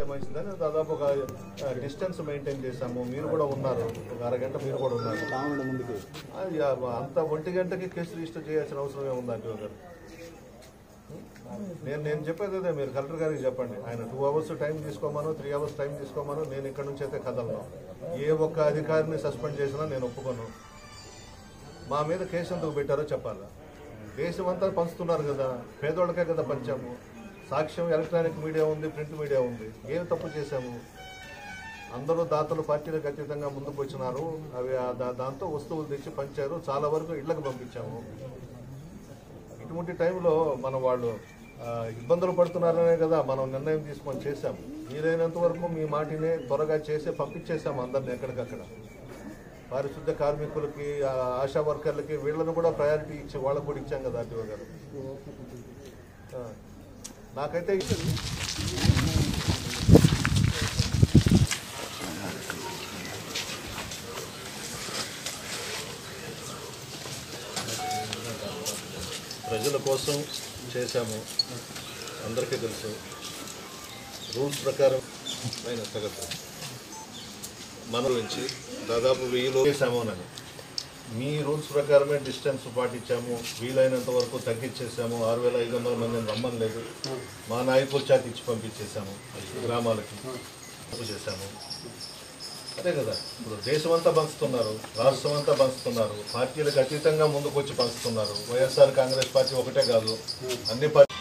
మంచిదని దాదాపు ఒక డిస్టెన్స్ మెయింటైన్ చేశాము మీరు కూడా ఉన్నారు ఒక అరగంట మీరు కూడా ఉన్నారు రావడం ముందుకు అది ఆ- అంత ఒంటి గంటకి కేసు రిజిస్టర్ చేయాల్సిన అవసరం ఏముందంటే గారు నేను నేను చెప్పేది అదే మీరు కలెక్టర్ గారికి చెప్పండి ఆయన టూ అవర్స్ టైం తీసుకోమను త్రీ అవర్స్ టైం తీసుకోమను నేను ఇక్కడ నుంచి అయితే కదలను ఏ ఒక్క అధికారిని సస్పెండ్ చేసినా నేను ఒప్పుకోను మా మీద కేసు ఎందుకు పెట్టారో చెప్పాలా దేశం అంతా పంచుతున్నారు కదా పేదోళ్ళకే కదా పంచాము సాక్ష్యం ఎలక్ట్రానిక్ మీడియా ఉంది ప్రింట్ మీడియా ఉంది ఏం తప్పు చేశాము అందరూ దాతలు పార్టీలకు అతీతంగా ముందుకు వచ్చినారు అవి ఆ దా- దాంతో వస్తువులు తెచ్చి పంచారు చాలా వరకు ఇళ్లకు పంపించాము ఇటువంటి టైంలో మన వాళ్ళు ఆ, ఇబ్బందులు పడుతున్నారనే కదా మనం నిర్ణయం తీసుకొని చేశాము వీలైనంత వరకు మీ మాటినే త్వరగా చేసి పంపించేసాము అందరిని ఎక్కడికక్కడ పారిశుద్ధ కార్మికులకి ఆ, ఆశా వర్కర్లకి వీళ్ళను కూడా ప్రయారిటీ ఇచ్చి వాళ్ళకు కూడా ఇచ్చాం కదా ఆర్టీఓ గారు ఆ, నాకైతే ప్రజల కోసం చేశాము అందరికీ తెలుసు రూల్స్ ప్రకారం ఆయన తగదు మన నుంచి దాదాపు వెయ్యిలో చేశామోనని మీ రూల్స్ ప్రకారమే డిస్టెన్స్ పాటించాము వీలైనంత వరకు తగ్గించేసాము ఆరు వేల ఐదు వందల మందిని రమ్మనలేదు మా నాయకులు చాకి ఇచ్చి పంపించేసాము గ్రామాలకి తప్పు చేశాము అదే కదా ఇప్పుడు దేశం అంతా పంచుతున్నారు రాష్ట్రం అంతా పంచుతున్నారు పార్టీలకు అతీతంగా ముందుకు వచ్చి పంచుతున్నారు వైఎస్ఆర్ కాంగ్రెస్ పార్టీ ఒకటే కాదు అన్ని పార్టీ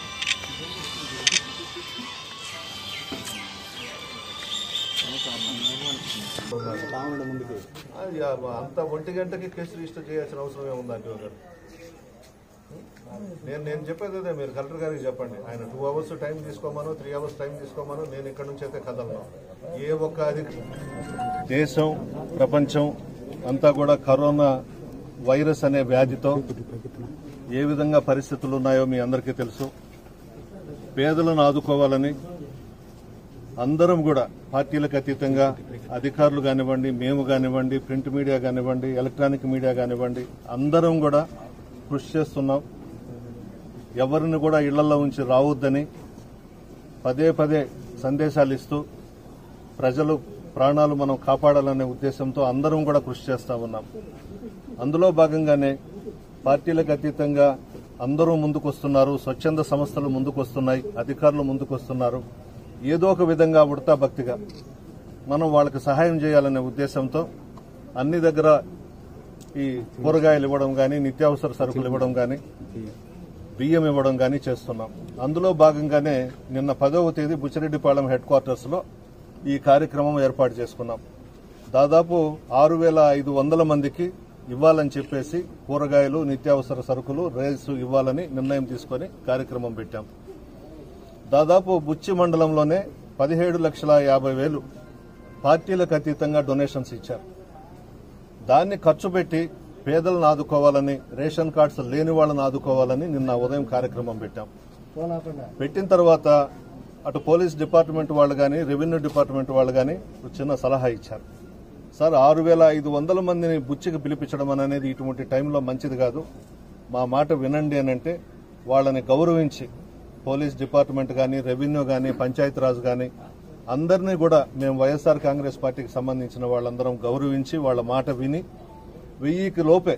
రావడం ముందుకు అది ఆ- అంత ఒంటి గంటకి కేసు రిజిస్టర్ చేయాల్సిన అవసరం ఏముందంటే గారు నేను నేను చెప్పేది అదే మీరు కలెక్టర్ గారికి చెప్పండి ఆయన టూ అవర్స్ టైం తీసుకోమను త్రీ అవర్స్ టైం తీసుకోమను నేను ఇక్కడ నుంచి అయితే కదలను ఏ ఒక్క అధిక దేశం ప్రపంచం అంతా కూడా కరోనా వైరస్ అనే వ్యాధితో ఏ విధంగా పరిస్థితులు ఉన్నాయో మీ అందరికీ తెలుసు పేదలను ఆదుకోవాలని అందరం కూడా పార్టీలకు అతీతంగా అధికారులు కానివ్వండి మేము కానివ్వండి ప్రింట్ మీడియా కానివ్వండి ఎలక్ట్రానిక్ మీడియా కానివ్వండి అందరం కూడా కృషి చేస్తున్నాం ఎవరిని కూడా ఇళ్లలో ఉంచి రావద్దని పదే పదే సందేశాలు ఇస్తూ ప్రజలు ప్రాణాలు మనం కాపాడాలనే ఉద్దేశంతో అందరం కూడా కృషి చేస్తా ఉన్నాం అందులో భాగంగానే పార్టీలకు అతీతంగా అందరూ ముందుకొస్తున్నారు స్వచ్ఛంద సంస్థలు ముందుకొస్తున్నాయి అధికారులు ముందుకొస్తున్నారు ఏదో ఒక విధంగా ఉడతా భక్తిగా మనం వాళ్ళకి సహాయం చేయాలనే ఉద్దేశంతో అన్ని దగ్గర ఈ కూరగాయలు ఇవ్వడం కానీ నిత్యావసర సరుకులు ఇవ్వడం కానీ బియ్యం ఇవ్వడం కానీ చేస్తున్నాం అందులో భాగంగానే నిన్న పదవ తేదీ బుచ్చిరెడ్డిపాళెం హెడ్ క్వార్టర్స్ లో ఈ కార్యక్రమం ఏర్పాటు చేసుకున్నాం దాదాపు ఆరు వేల ఐదు వందల మందికి ఇవ్వాలని చెప్పేసి కూరగాయలు నిత్యావసర సరుకులు రైస్ ఇవ్వాలని నిర్ణయం తీసుకొని కార్యక్రమం పెట్టాం దాదాపు బుచ్చి మండలంలోనే పదిహేడు లక్షల యాభై వేలు పార్టీలకు అతీతంగా డొనేషన్స్ ఇచ్చారు దాన్ని ఖర్చు పెట్టి పేదలను ఆదుకోవాలని రేషన్ కార్డ్స్ లేని వాళ్ళని ఆదుకోవాలని నిన్న ఉదయం కార్యక్రమం పెట్టాం పెట్టిన తర్వాత అటు పోలీస్ డిపార్ట్మెంట్ వాళ్ళు కానీ రెవెన్యూ డిపార్ట్మెంట్ వాళ్ళు కానీ ఒక చిన్న సలహా ఇచ్చారు సార్ ఆరు వేల ఐదు వందల మందిని బుచ్చికి పిలిపించడం అనేది ఇటువంటి టైంలో మంచిది కాదు మా మాట వినండి అని అంటే వాళ్ళని గౌరవించి పోలీస్ డిపార్ట్మెంట్ కానీ రెవెన్యూ కానీ పంచాయతీరాజ్ కానీ అందరినీ కూడా మేము వైఎస్ఆర్ కాంగ్రెస్ పార్టీకి సంబంధించిన వాళ్ళందరం గౌరవించి వాళ్ళ మాట విని వెయ్యికి లోపే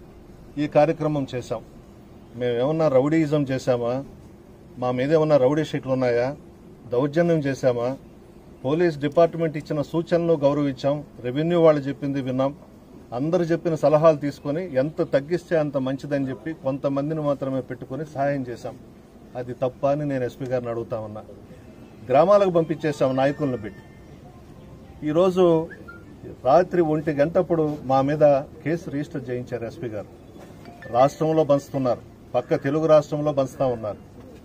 ఈ కార్యక్రమం చేశాం మేము ఏమన్నా రౌడీయిజం చేశామా మా మీద ఏమన్నా రౌడీ షీట్లు ఉన్నాయా దౌర్జన్యం చేశామా పోలీస్ డిపార్ట్మెంట్ ఇచ్చిన సూచనలు గౌరవించాం రెవెన్యూ వాళ్ళు చెప్పింది విన్నాం అందరు చెప్పిన సలహాలు తీసుకొని ఎంత తగ్గిస్తే అంత మంచిదని చెప్పి కొంతమందిని మాత్రమే పెట్టుకొని సహాయం చేశాం అది తప్ప అని నేను ఎస్పీ గారిని అడుగుతా ఉన్నా గ్రామాలకు పంపించేశాం నాయకులను పెట్టి ఈరోజు రాత్రి ఒంటి గంటప్పుడు మా మీద కేసు రిజిస్టర్ చేయించారు ఎస్పీ గారు రాష్ట్రంలో పంచుతున్నారు పక్క తెలుగు రాష్ట్రంలో పంచుతా ఉన్నారు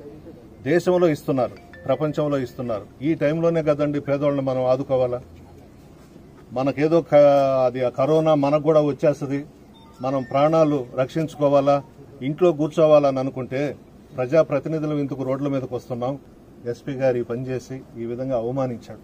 దేశంలో ఇస్తున్నారు ప్రపంచంలో ఇస్తున్నారు ఈ టైంలోనే కదండి పేదోళ్ళని మనం ఆదుకోవాలా మనకేదో క- అది ఆ కరోనా మనకు కూడా వచ్చేస్తుంది మనం ప్రాణాలు రక్షించుకోవాలా ఇంట్లో కూర్చోవాలని అనుకుంటే ప్రజాప్రతినిధులు ఇందుకు రోడ్ల మీదకి వస్తున్నాం ఎస్పీ గారు ఈ పని చేసి ఈ విధంగా అవమానించాడు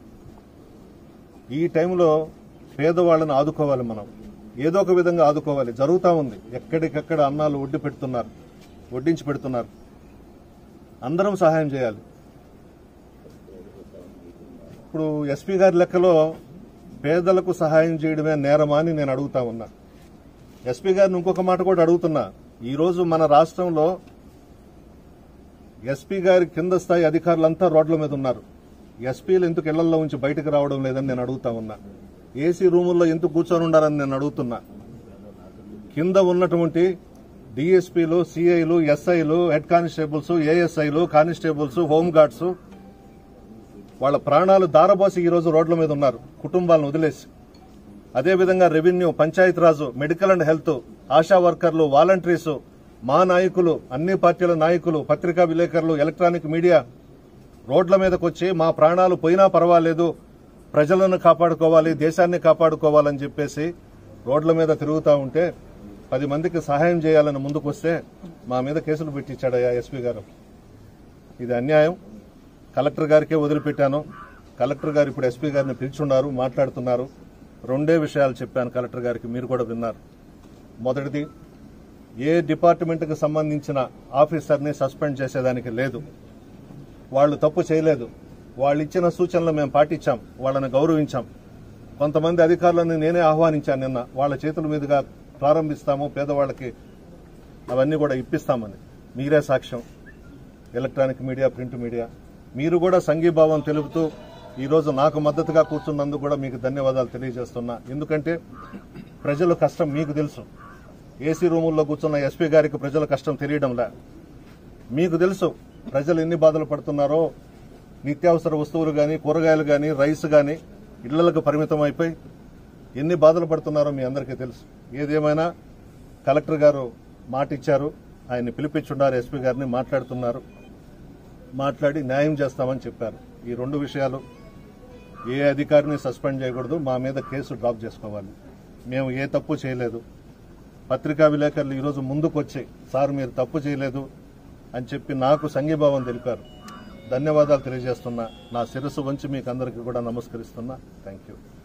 ఈ టైంలో పేదవాళ్ళని ఆదుకోవాలి మనం ఏదో ఒక విధంగా ఆదుకోవాలి జరుగుతూ ఉంది ఎక్కడికక్కడ అన్నాలు ఒడ్డి పెడుతున్నారు వడ్డించి పెడుతున్నారు అందరం సహాయం చేయాలి ఇప్పుడు ఎస్పీ గారి లెక్కలో పేదలకు సహాయం చేయడమే నేరమా అని నేను అడుగుతా ఉన్నా ఎస్పీ గారిని ఇంకొక మాట కూడా అడుగుతున్నా ఈ రోజు మన రాష్ట్రంలో ఎస్పీ గారి కింద స్థాయి అధికారులంతా రోడ్ల మీద ఉన్నారు ఎస్పీలు ఎందుకు ఇళ్లలో ఉంచి బయటకు రావడం లేదని నేను అడుగుతా ఉన్నా ఏసీ రూముల్లో ఎందుకు కూర్చొని ఉండాలని నేను అడుగుతున్నా కింద ఉన్నటువంటి డిఎస్పీలు సిఐలు ఎస్ఐలు హెడ్ కానిస్టేబుల్స్ ఏఎస్ఐలు కానిస్టేబుల్స్ హోంగార్డ్స్ వాళ్ళ ప్రాణాలు దారబోసి ఈ రోజు రోడ్ల మీద ఉన్నారు కుటుంబాలను వదిలేసి అదేవిధంగా revenue Panchayati Raj medical and health ASHA వర్కర్లు వాలంటీర్స్ మా నాయకులు అన్ని పార్టీల నాయకులు పత్రికా విలేకరులు ఎలక్ట్రానిక్ మీడియా రోడ్ల మీదకి వచ్చి మా ప్రాణాలు పోయినా పర్వాలేదు ప్రజలను కాపాడుకోవాలి దేశాన్ని కాపాడుకోవాలని చెప్పేసి రోడ్ల మీద తిరుగుతూ ఉంటే పది మందికి సహాయం చేయాలని ముందుకు వస్తే మా మీద కేసులు పెట్టించాడయ్యా ఎస్పీ గారు ఇది అన్యాయం కలెక్టర్ గారికే వదిలిపెట్టాను కలెక్టర్ గారు ఇప్పుడు ఎస్పీ గారిని పిలుచున్నారు మాట్లాడుతున్నారు రెండే విషయాలు చెప్పాను కలెక్టర్ గారికి మీరు కూడా విన్నారు మొదటిది ఏ డిపార్ట్మెంట్కి సంబంధించిన ఆఫీసర్ని సస్పెండ్ చేసేదానికి లేదు వాళ్ళు తప్పు చేయలేదు వాళ్ళు ఇచ్చిన సూచనలు మేము పాటించాం వాళ్ళని గౌరవించాం కొంతమంది అధికారులను నేనే ఆహ్వానించాను నిన్న వాళ్ళ చేతుల మీదుగా ప్రారంభిస్తాము పేదవాళ్ళకి అవన్నీ కూడా ఇప్పిస్తామని మీరే సాక్ష్యం ఎలక్ట్రానిక్ మీడియా ప్రింట్ మీడియా మీరు కూడా సంఘీభావం తెలుపుతూ ఈ రోజు నాకు మద్దతుగా కూర్చున్నందుకు కూడా మీకు ధన్యవాదాలు తెలియజేస్తున్నా ఎందుకంటే ప్రజల కష్టం మీకు తెలుసు ఏసీ రూముల్లో కూర్చున్న ఎస్పీ గారికి ప్రజల కష్టం తెలియడంలే మీకు తెలుసు ప్రజలు ఎన్ని బాధలు పడుతున్నారో నిత్యావసర వస్తువులు గాని కూరగాయలు గాని రైస్ గాని ఇళ్లకు పరిమితం అయిపోయి ఎన్ని బాధలు పడుతున్నారో మీ అందరికీ తెలుసు ఏదేమైనా కలెక్టర్ గారు మాట ఇచ్చారు ఆయన్ని పిలిపించున్నారు ఎస్పీ గారిని మాట్లాడుతున్నారు మాట్లాడి న్యాయం చేస్తామని చెప్పారు ఈ రెండు విషయాలు ఏ అధికారిని సస్పెండ్ చేయకూడదు మా మీద కేసు డ్రాప్ చేసుకోవాలి మేము ఏ తప్పు చేయలేదు పత్రికా విలేకరులు ఈరోజు ముందుకొచ్చి సార్ మీరు తప్పు చేయలేదు అని చెప్పి నాకు సంఘీభావం తెలిపారు ధన్యవాదాలు తెలియజేస్తున్నా నా శిరస్సు వంచి మీకు అందరికీ కూడా నమస్కరిస్తున్నా థ్యాంక్ యూ